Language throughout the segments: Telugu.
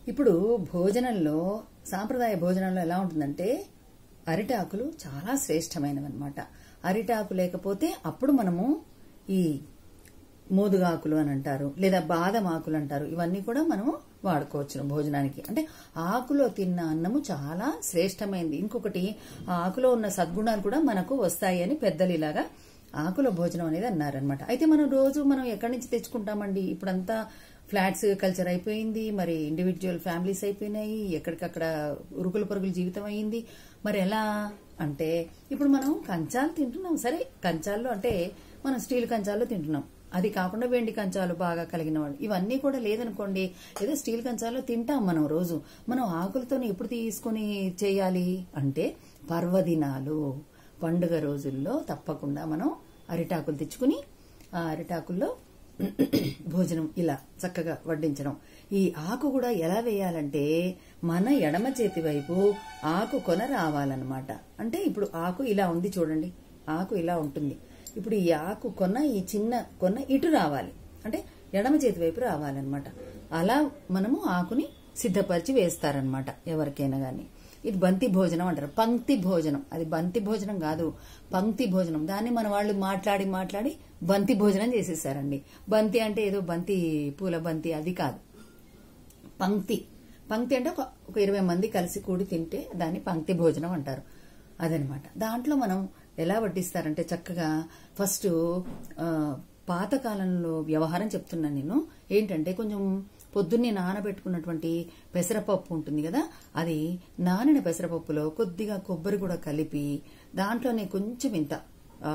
ఇప్పుడు భోజనంలో సాంప్రదాయ భోజనంలో ఎలా ఉంటుందంటే అరిటాకులు చాలా శ్రేష్టమైనవి అనమాట అరిటాకు లేకపోతే అప్పుడు మనము ఈ మోదుగాకులు అని అంటారు లేదా బాదం ఆకులు అంటారు ఇవన్నీ కూడా మనము వాడుకోవచ్చు భోజనానికి అంటే ఆకులో తిన్న అన్నము చాలా శ్రేష్టమైంది ఇంకొకటి ఆ ఆకులో ఉన్న సద్గుణాలు కూడా మనకు వస్తాయి అని పెద్దలు ఇలాగా ఆకుల భోజనం అనేది అన్నారనమాట అయితే మనం రోజు మనం ఎక్కడి నుంచి తెచ్చుకుంటామండి ఇప్పుడంతా ఫ్లాట్స్ కల్చర్ అయిపోయింది మరి ఇండివిజువల్ ఫ్యామిలీస్ అయిపోయినాయి ఎక్కడికక్కడ ఉరుకుల పరుగుల జీవితం అయింది మరి ఎలా అంటే ఇప్పుడు మనం కంచాలు తింటున్నాం సరే కంచాల్లో అంటే మనం స్టీల్ కంచాల్లో తింటున్నాం అది కాకుండా వెండి కంచాలు బాగా కలిగిన వాళ్ళు ఇవన్నీ కూడా లేదనుకోండి ఏదో స్టీల్ కంచాల్లో తింటాం మనం రోజు మనం ఆకులతో ఎప్పుడు తీసుకుని చేయాలి అంటే పర్వదినాలు పండుగ రోజుల్లో తప్పకుండా మనం అరిటాకులు తెచ్చుకుని ఆ అరిటాకుల్లో భోజనం ఇలా చక్కగా వడ్డించడం ఈ ఆకు కూడా ఎలా వేయాలంటే మన ఎడమ చేతి వైపు ఆకు కొన రావాలన్నమాట అంటే ఇప్పుడు ఆకు ఇలా ఉంది చూడండి ఆకు ఇలా ఉంటుంది ఇప్పుడు ఈ ఆకు కొన ఈ చిన్న కొన ఇటు రావాలి అంటే ఎడమ చేతి వైపు రావాలన్నమాట అలా మనము ఆకుని సిద్ధపరిచి వేస్తారనమాట ఎవరికైనా గాని ఇది బంతి భోజనం అంటారు పంక్తి భోజనం అది బంతి భోజనం కాదు పంక్తి భోజనం దాన్ని మన వాళ్ళు మాట్లాడి మాట్లాడి బంతి భోజనం చేసేసారండి బంతి అంటే ఏదో బంతి పూల బంతి అది కాదు పంక్తి పంక్తి అంటే ఒక ఒక ఇరవై మంది కలిసి కూడి తింటే దాన్ని పంక్తి భోజనం అంటారు అదనమాట దాంట్లో మనం ఎలా వడ్డిస్తారంటే చక్కగా ఫస్ట్ ఆ, పాతకాలంలో వ్యవహారం చెప్తున్నాను నేను ఏంటంటే కొంచెం పొద్దున్నే నానబెట్టుకున్నటువంటి పెసరపప్పు ఉంటుంది కదా అది నానిన పెసరపప్పులో కొద్దిగా కొబ్బరి కూడా కలిపి దాంట్లోనే కొంచెం ఇంత ఆ,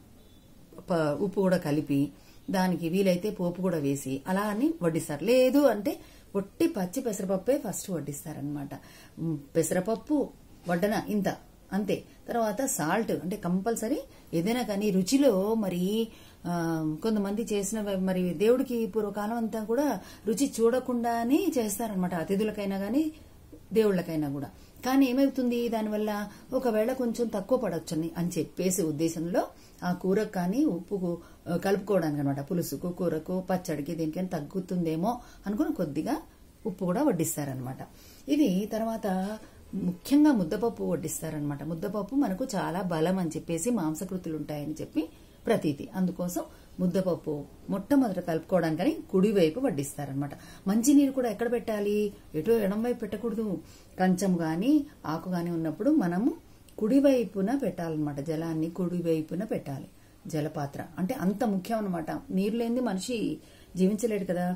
ప- ఉప్పు కూడా కలిపి దానికి వీలైతే పోపు కూడా వేసి అలా అని వడ్డిస్తారు లేదు అంటే ఒట్టి పచ్చి పెసరపప్పే ఫస్ట్ వడ్డిస్తారనమాట మ్, పెసరపప్పు వడ్డన ఇంత అంతే తర్వాత సాల్ట్ అంటే కంపల్సరీ ఏదైనా కానీ రుచిలో మరి ఆ, కొంతమంది చేసిన మరి దేవుడికి పూర్వకాలం అంతా కూడా రుచి చూడకుండానే చేస్తారనమాట అతిథులకైనా గానీ దేవుళ్ళకైనా కూడా కానీ ఏమవుతుంది దానివల్ల ఒకవేళ కొంచెం తక్కువ పడొచ్చని అని చెప్పేసి ఉద్దేశంలో ఆ కూరకు కానీ ఉప్పుకు ఆ, కలుపుకోవడానికి అనమాట పులుసుకు కూరకు పచ్చడికి దేనికైనా తగ్గుతుందేమో అనుకుని కొద్దిగా ఉప్పు కూడా వడ్డిస్తారనమాట ఇది తర్వాత ముఖ్యంగా ముద్దపప్పు వడ్డిస్తారనమాట ముద్దపప్పు మనకు చాలా బలం అని చెప్పేసి మాంసకృతులు ఉంటాయని చెప్పి ప్రతీతి అందుకోసం ముద్దపప్పు మొట్టమొదట కలుపుకోవడానికని కుడివైపు వడ్డిస్తారనమాట మంచినీరు కూడా ఎక్కడ పెట్టాలి ఎటో ఎడం వైపు పెట్టకూడదు కంచం గాని ఆకు గాని ఉన్నప్పుడు మనము కుడివైపున పెట్టాలన్నమాట జలాన్ని కుడివైపున పెట్టాలి జలపాత్ర అంటే అంత ముఖ్యం అనమాట నీరు లేనిది మనిషి జీవించలేడు కదా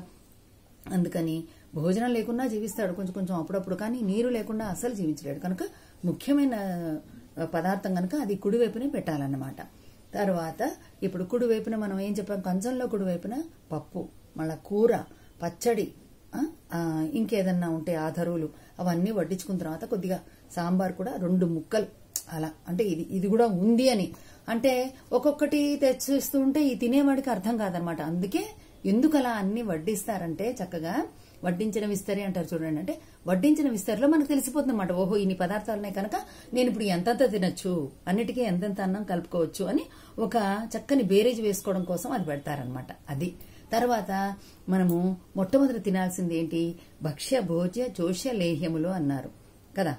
అందుకని భోజనం లేకున్నా జీవిస్తాడు కొంచెం కొంచెం అప్పుడప్పుడు కానీ నీరు లేకుండా అసలు జీవించలేడు కనుక ముఖ్యమైన ఆ, పదార్థం కనుక అది కుడివైపునే పెట్టాలన్నమాట తర్వాత ఇప్పుడు కుడివైపున మనం ఏం చెప్పాం కంచంలో కుడివైపున పప్పు మళ్ళా కూర పచ్చడి ఆ, ఆ, ఇంకేదన్నా ఉంటే ఆధరువులు అవన్నీ వడ్డించుకున్న తర్వాత కొద్దిగా సాంబార్ కూడా రెండు ముక్కలు అలా అంటే ఇది ఇది కూడా ఉంది అని అంటే ఒక్కొక్కటి తెచ్చిస్తూ ఉంటే ఈ తినేవాడికి అర్థం కాదనమాట అందుకే ఎందుకు అలా అన్ని వడ్డిస్తారంటే చక్కగా వడ్డించిన విస్తరి అంటారు చూడండి అంటే వడ్డించిన విస్తరిలో మనకు తెలిసిపోతుంది అనమాట ఓహో ఇన్ని పదార్థాలున్నాయి కనుక నేను ఇప్పుడు ఎంతంత తినొచ్చు అన్నిటికీ ఎంతెంత అన్నం కలుపుకోవచ్చు అని ఒక చక్కని బేరేజ్ వేసుకోవడం కోసం అది పెడతారనమాట అది తర్వాత మనము మొట్టమొదటి తినాల్సింది ఏంటి భక్ష్య భోజ్య జోష్య లేహ్యములు అన్నారు కదా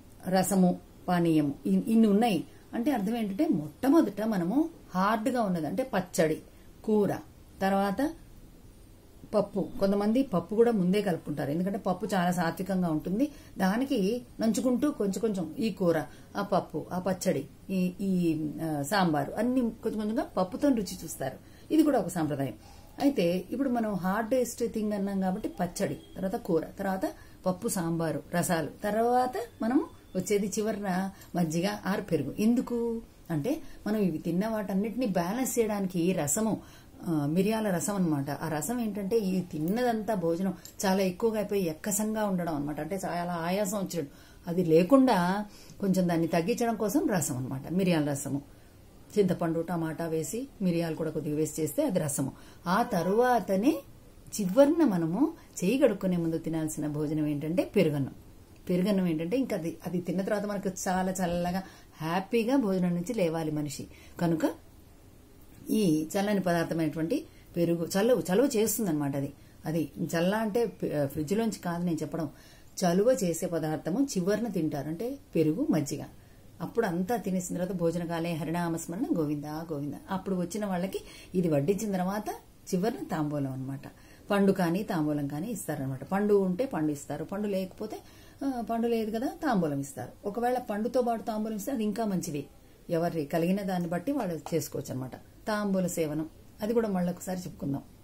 రసము పానీయము ఇన్- ఇన్ని ఉన్నాయి అంటే అర్థం ఏంటంటే మొట్టమొదట మనము హార్డ్గా ఉన్నది అంటే పచ్చడి కూర తర్వాత పప్పు కొంతమంది పప్పు కూడా ముందే కలుపుకుంటారు ఎందుకంటే పప్పు చాలా సాత్వికంగా ఉంటుంది దానికి నంచుకుంటూ కొంచెం కొంచెం ఈ కూర ఆ పప్పు ఆ పచ్చడి ఈ ఈ ఆ, సాంబారు అన్ని కొంచెం కొంచెంగా పప్పుతో రుచి చూస్తారు ఇది కూడా ఒక సాంప్రదాయం అయితే ఇప్పుడు మనం హార్డెస్ట్ థింగ్ అన్నాం కాబట్టి పచ్చడి తర్వాత కూర తర్వాత పప్పు సాంబారు రసాలు తర్వాత మనం వచ్చేది చివరన మజ్జిగ ఆరు పెరుగు ఎందుకు అంటే మనం ఇవి తిన్న వాటన్నిటిని బ్యాలెన్స్ చేయడానికి ఈ రసము ఆ, మిరియాల రసం అన్నమాట ఆ రసం ఏంటంటే ఈ తిన్నదంతా భోజనం చాలా ఎక్కువగా అయిపోయి ఎక్కసంగా ఉండడం అనమాట అంటే చాలా ఆయాసం వచ్చాడు అది లేకుండా కొంచెం దాన్ని తగ్గించడం కోసం రసం అన్నమాట మిరియాల రసము చింతపండు టమాటా వేసి మిరియాలు కూడా కొద్దిగా వేసి చేస్తే అది రసము ఆ తరువాతనే చివరిన మనము చేయి కడుక్కునే ముందు తినాల్సిన భోజనం ఏంటంటే పెరుగన్నం పెరుగన్నం ఏంటంటే ఇంకా అది అది తిన్న తర్వాత మనకు చాలా చల్లగా హ్యాపీగా భోజనం నుంచి లేవాలి మనిషి కనుక ఈ చల్లని పదార్థమైనటువంటి పెరుగు చల్లవు చలువ చేస్తుంది అనమాట అది అది చల్ల అంటే ఫ్రిడ్జ్ లోంచి కాదు నేను చెప్పడం చలువ చేసే పదార్థము చివరిన తింటారు అంటే పెరుగు మజ్జిగ అప్పుడు అంతా తినేసిన తర్వాత భోజనకాలే హరినామస్మరణ గోవింద గోవింద అప్పుడు వచ్చిన వాళ్ళకి ఇది వడ్డించిన తర్వాత చివరిన తాంబూలం అనమాట పండు కానీ తాంబూలం కానీ ఇస్తారనమాట పండు ఉంటే పండు ఇస్తారు పండు లేకపోతే ఆ, పండు లేదు కదా తాంబూలం ఇస్తారు ఒకవేళ పండుతో పాటు తాంబూలం ఇస్తే అది ఇంకా మంచిది ఎవరి కలిగిన దాన్ని బట్టి వాళ్ళు చేసుకోవచ్చు అనమాట తాంబూల సేవనం అది కూడా మళ్ళీ ఒకసారి చెప్పుకుందాం